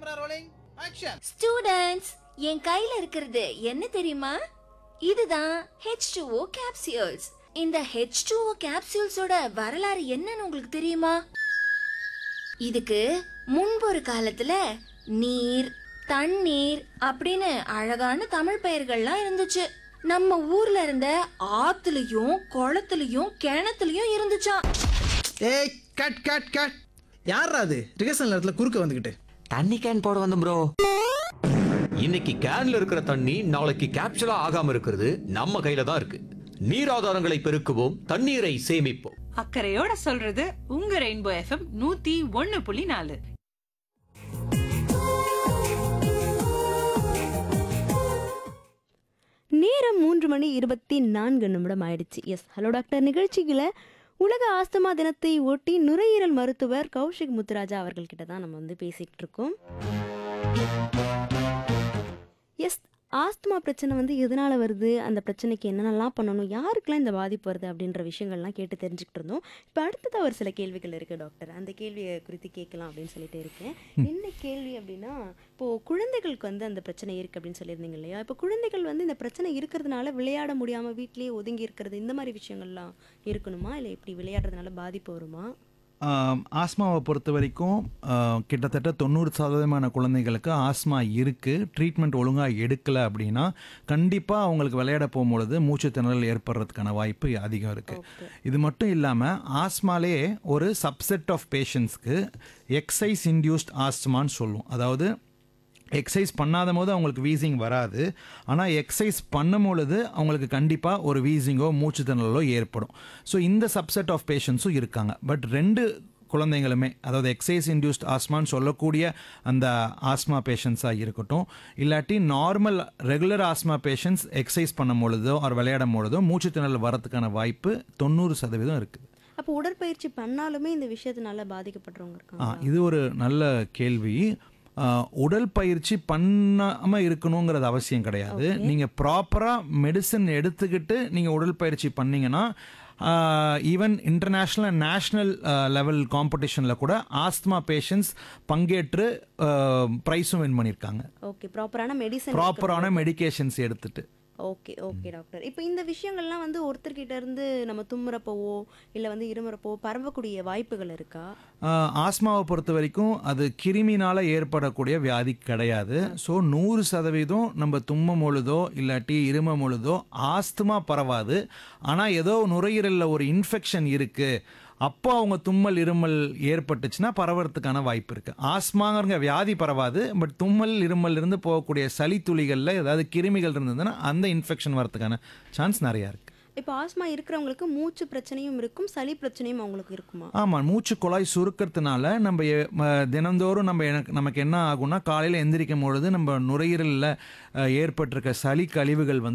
camera rolling action students என் கையில இருக்கிறது என்ன தெரியுமா இதுதான் H2O கேப்சியூல்ஸ் இந்த H2O கேப்சியூல்ஸோட வரலாறு என்னன்னு உங்களுக்கு தெரியுமா இதுக்கு முன்பு ஒரு காலத்துல நீர் தண்ணீர் அப்படின்னு அழகான தமிழ் பெயர்கள்லாம் இருந்துச்சு நம்ம ஊர்ல இருந்த ஆத்துலயும் குளத்துலயும் கிணத்துலயும் இருந்துச்சாம் ஏய் கட் கட் கட் யாரா அது ரிகர்சல் நேரத்துல குறுக்க வந்துகிட்டு தண்ணி கேன் போட வந்து ப்ரோ இன்னைக்கு கேன்ல இருக்கிற தண்ணி நாளைக்கு கேப்சூலா ஆகாம இருக்கிறது நம்ம கையில தான் இருக்கு நீர் ஆதாரங்களை பெருக்குவோம் தண்ணீரை சேமிப்போம் அக்கறையோட சொல்றது உங்க ரெயின்போ எஃப்எம் நூத்தி ஒன்னு புள்ளி நாலு நேரம் மூன்று மணி இருபத்தி நான்கு நிமிடம் ஆயிடுச்சு எஸ் ஹலோ டாக்டர் நிகழ்ச்சியில் உலக ஆஸ்துமா தினத்தை ஒட்டி நுரையீரல் மருத்துவர் கௌஷிக் முத்துராஜா அவர்கள்கிட்ட தான் நம்ம வந்து பேசிகிட்டு இருக்கோம் எஸ் ஆஸ்துமா பிரச்சனை வந்து எதனால் வருது அந்த பிரச்சனைக்கு என்னென்னலாம் பண்ணணும் யாருக்கெல்லாம் இந்த பாதிப்பு வருது அப்படின்ற விஷயங்கள்லாம் கேட்டு தெரிஞ்சுக்கிட்டு இருந்தோம் இப்போ அடுத்ததாக ஒரு சில கேள்விகள் இருக்குது டாக்டர் அந்த கேள்வியை குறித்து கேட்கலாம் அப்படின்னு சொல்லிட்டு இருக்கேன் என்ன கேள்வி அப்படின்னா இப்போது குழந்தைகளுக்கு வந்து அந்த பிரச்சனை இருக்குது அப்படின்னு சொல்லியிருந்தீங்க இல்லையா இப்போ குழந்தைகள் வந்து இந்த பிரச்சனை இருக்கிறதுனால விளையாட முடியாமல் வீட்டிலேயே ஒதுங்கி இருக்கிறது இந்த மாதிரி விஷயங்கள்லாம் இருக்கணுமா இல்லை இப்படி விளையாடுறதுனால பாதிப்பு வருமா ஆம், ஆஸ்மாவை பொறுத்த வரைக்கும் ஆ, கிட்டத்தட்ட தொண்ணூறு சதவீதமான குழந்தைகளுக்கு ஆஸ்மா இருக்குது ட்ரீட்மெண்ட் ஒழுங்காக எடுக்கலை அப்படின்னா கண்டிப்பாக அவங்களுக்கு விளையாட போகும்பொழுது மூச்சு திணறல் ஏற்படுறதுக்கான வாய்ப்பு அதிகம் இருக்குது இது மட்டும் இல்லாமல் ஆஸ்மாலே ஒரு சப்செட் ஆஃப் பேஷண்ட்ஸ்க்கு எக்ஸைஸ் இன்டியூஸ்ட் ஆஸ்மான்னு சொல்லுவோம் அதாவது எக்ஸசைஸ் பண்ணாத போது அவங்களுக்கு வீசிங் வராது ஆனால் எக்ஸசைஸ் பண்ணும் பொழுது அவங்களுக்கு கண்டிப்பாக ஒரு வீசிங்கோ மூச்சு திணறலோ ஏற்படும் ஸோ இந்த சப்செட் ஆஃப் பேஷண்ட்ஸும் இருக்காங்க பட் ரெண்டு குழந்தைங்களுமே அதாவது எக்ஸசைஸ் இன்டியூஸ்ட் ஆஸ்மான்னு சொல்லக்கூடிய அந்த ஆஸ்மா பேஷண்ட்ஸாக இருக்கட்டும் இல்லாட்டி normal regular asthma patients exercise பண்ணும் பொழுதோ அவர் விளையாடும் பொழுதோ மூச்சு திணறல் வரதுக்கான வாய்ப்பு தொண்ணூறு சதவீதம் இருக்குது அப்போ உடற்பயிற்சி பண்ணாலுமே இந்த விஷயத்தினால பாதிக்கப்படுறவங்க ஆ இருக்காங்க இது ஒரு நல்ல கேள்வி ஆ, உடல் பயிற்சி பண்ணாமல் இருக்கணுங்கிறது அவசியம் கிடையாது நீங்கள் ப்ராப்பராக மெடிசன் எடுத்துக்கிட்டு நீங்கள் உடல் பயிற்சி பண்ணீங்கன்னா even international and national level காம்படிஷனில் கூட ஆஸ்துமா பேஷண்ட்ஸ் பங்கேற்று ப்ரைஸும் வின் பண்ணியிருக்காங்க ஓகே ப்ராப்பரான மெடிசன் ப்ராப்பரான மெடிகேஷன்ஸ் எடுத்துட்டு ஓகே ஓகே டாக்டர் இப்போ இந்த விஷயங்கள்லாம் வந்து ஒருத்தர்கிட்ட இருந்து நம்ம தும்முறப்போவோ இல்லை வந்து இருமுறப்போ பரவக்கூடிய வாய்ப்புகள் இருக்கா ஆஹ் ஆஸ்மாவை பொறுத்த வரைக்கும் அது கிருமினால ஏற்படக்கூடிய வியாதி கிடையாது ஸோ நூறு சதவீதம் நம்ம தும்மும் பொழுதோ இல்லாட்டி இருமும் பொழுதோ ஆஸ்துமா பரவாது ஆனால் ஏதோ நுரையீரலில் ஒரு இன்ஃபெக்ஷன் இருக்குது அப்போ அவங்க தும்மல் இருமல் ஏற்பட்டுச்சுன்னா பரவறதுக்கான வாய்ப்பு இருக்குது ஆஸ்மாங்கிற வியாதி பரவாது பட் தும்மல் இருமல் இருந்து போகக்கூடிய சளி துளிகளில் ஏதாவது கிருமிகள் இருந்ததுன்னா அந்த இன்ஃபெக்ஷன் வரதுக்கான சான்ஸ் நிறையா இருக்குது இப்போ ஆஸ்மா இருக்கிறவங்களுக்கு மூச்சு பிரச்சனையும் இருக்கும் சளி பிரச்சனையும் அவங்களுக்கு இருக்குமா ஆமாம் மூச்சு குழாய் சுருக்கிறதுனால நம்ம எ- ம- தினந்தோறும் நம்ம எனக்கு நமக்கு என்ன ஆகும்னா காலையில் எந்திரிக்கும் பொழுது நம்ம நுரையீரலில் அஹ், ஏற்பட்டிருக்க சளி கழிவுகள் வந்து